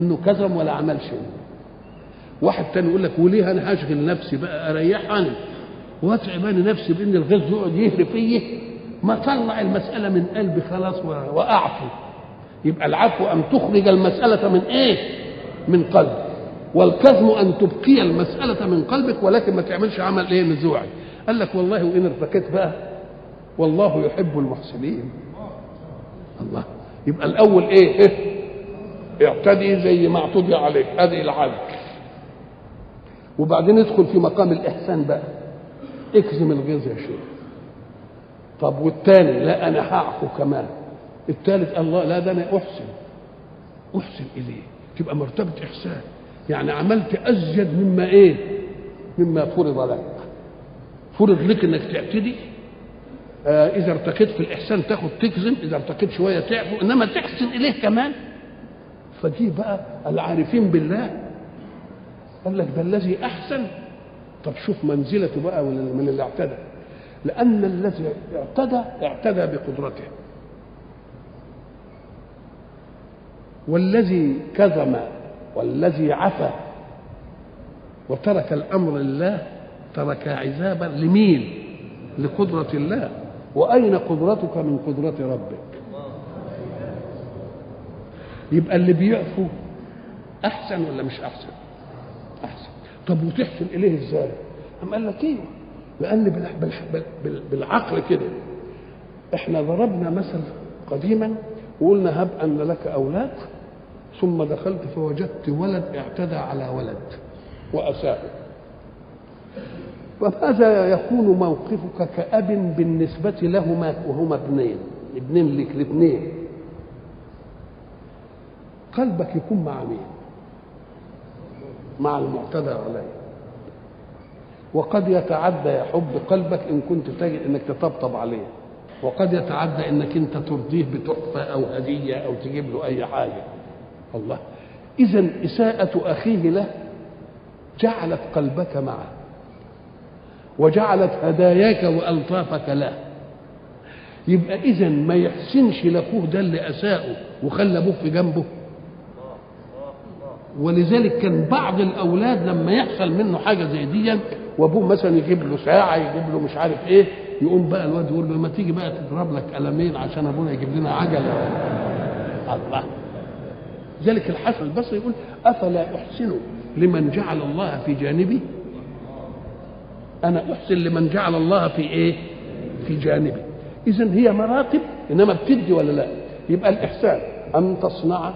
انه كظم ولا عمل شيء واحد تاني يقول لك وليه انا هشغل نفسي بقى اريحني واتعب انا نفسي بان الغيظ يقعد يهري فيا ما طلع المساله من قلبي خلاص واعفو يبقى العفو ان تخرج المساله من ايه من قلبك والكظم ان تبقي المساله من قلبك ولكن ما تعملش عمل ايه نزوعي قال لك والله وان ارتكيت بقى والله يحب المحسنين الله يبقى الاول ايه, إيه؟ اعتدي زي ما اعتدي عليك هذه العدل وبعدين ادخل في مقام الاحسان بقى اكزم الغيظ يا شيخ طب والثاني لا انا هعفو كمان الثالث الله لا ده انا احسن احسن اليه تبقى مرتبه احسان يعني عملت ازيد مما ايه مما فرض لك فرض لك انك تعتدي آه اذا ارتقيت في الاحسان تاخد تكذب اذا ارتقيت شويه تعفو انما تحسن اليه كمان فدي بقى العارفين بالله قال لك ده الذي احسن طب شوف منزلته بقى من اللي اعتدى لان الذي اعتدى اعتدى بقدرته والذي كظم والذي عفى وترك الامر لله ترك عذابا لمين لقدره الله واين قدرتك من قدره ربك يبقى اللي بيعفو احسن ولا مش احسن احسن طب وتحسن اليه ازاي أم قال لك ايه لان بالعقل كده احنا ضربنا مثل قديما وقلنا هب ان لك اولاد ثم دخلت فوجدت ولد اعتدى على ولد واساء فماذا يكون موقفك كأب بالنسبة لهما وهما ابنين ابنين لك الاثنين قلبك يكون مع مين مع المعتدى عليه وقد يتعدى يا حب قلبك ان كنت تجد انك تطبطب عليه وقد يتعدى انك انت ترضيه بتحفه او هديه او تجيب له اي حاجه الله اذا اساءه اخيه له جعلت قلبك معه وجعلت هداياك والطافك له يبقى اذا ما يحسنش لاخوه ده اللي اساءه وخلى ابوه في جنبه ولذلك كان بعض الاولاد لما يحصل منه حاجه زي دي وابوه مثلا يجيب له ساعه يجيب له مش عارف ايه يقوم بقى الواد يقول له ما تيجي بقى تضرب لك قلمين عشان ابونا يجيب لنا عجله الله ذلك الحسن البصري يقول افلا احسن لمن جعل الله في جانبي انا احسن لمن جعل الله في ايه في جانبي اذا هي مراتب انما بتدي ولا لا يبقى الاحسان ان تصنع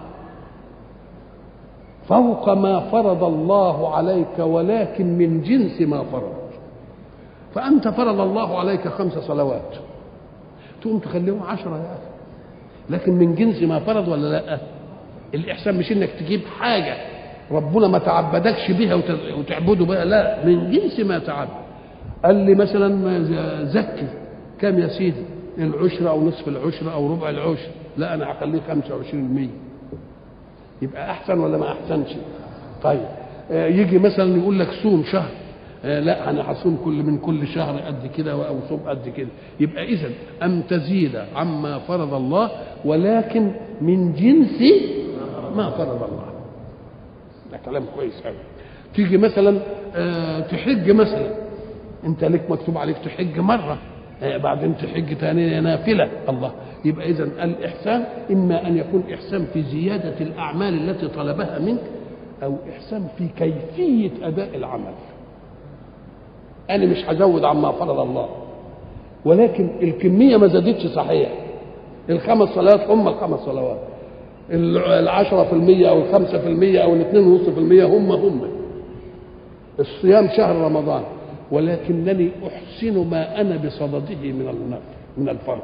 فوق ما فرض الله عليك ولكن من جنس ما فرض فأنت فرض الله عليك خمس صلوات تقوم تخليهم عشرة يا أخي لكن من جنس ما فرض ولا لا الإحسان مش إنك تجيب حاجة ربنا ما تعبدكش بها وتعبده بها لا من جنس ما تعبد قال لي مثلا زكي كم يا سيدي العشرة أو نصف العشرة أو ربع العشر لا أنا هخليه 25% يبقى احسن ولا ما احسنش طيب آه يجي مثلا يقول لك صوم شهر آه لا انا هصوم كل من كل شهر قد كده او صوم قد كده يبقى اذا ان تزيد عما فرض الله ولكن من جنس ما فرض الله ده كلام كويس قوي تيجي مثلا آه تحج مثلا انت لك مكتوب عليك تحج مره بعدين تحج تاني نافلة الله يبقى إذا الإحسان إما أن يكون إحسان في زيادة الأعمال التي طلبها منك أو إحسان في كيفية أداء العمل أنا مش هزود عما فرض الله ولكن الكمية ما زادتش صحيح الخمس صلوات هم الخمس صلوات العشرة في المية أو الخمسة في المية أو الاثنين ونص في المية هم هم الصيام شهر رمضان ولكنني احسن ما انا بصدده من النفل من الفرض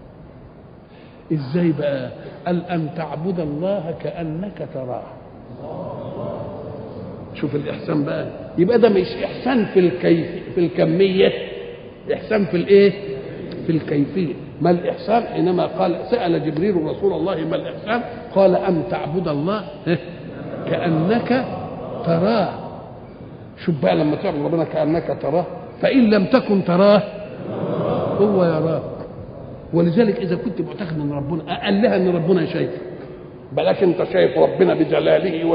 ازاي بقى قال ان تعبد الله كانك تراه شوف الاحسان بقى يبقى ده مش احسان في الكيف في الكميه احسان في الايه في الكيفيه ما الاحسان حينما قال سال جبريل رسول الله ما الاحسان قال ان تعبد الله كانك تراه شوف بقى لما تعبد ربنا كانك تراه فان لم تكن تراه هو يراك ولذلك اذا كنت معتقد ان ربنا اقلها ان ربنا شايفك بلاش انت شايف ربنا بجلاله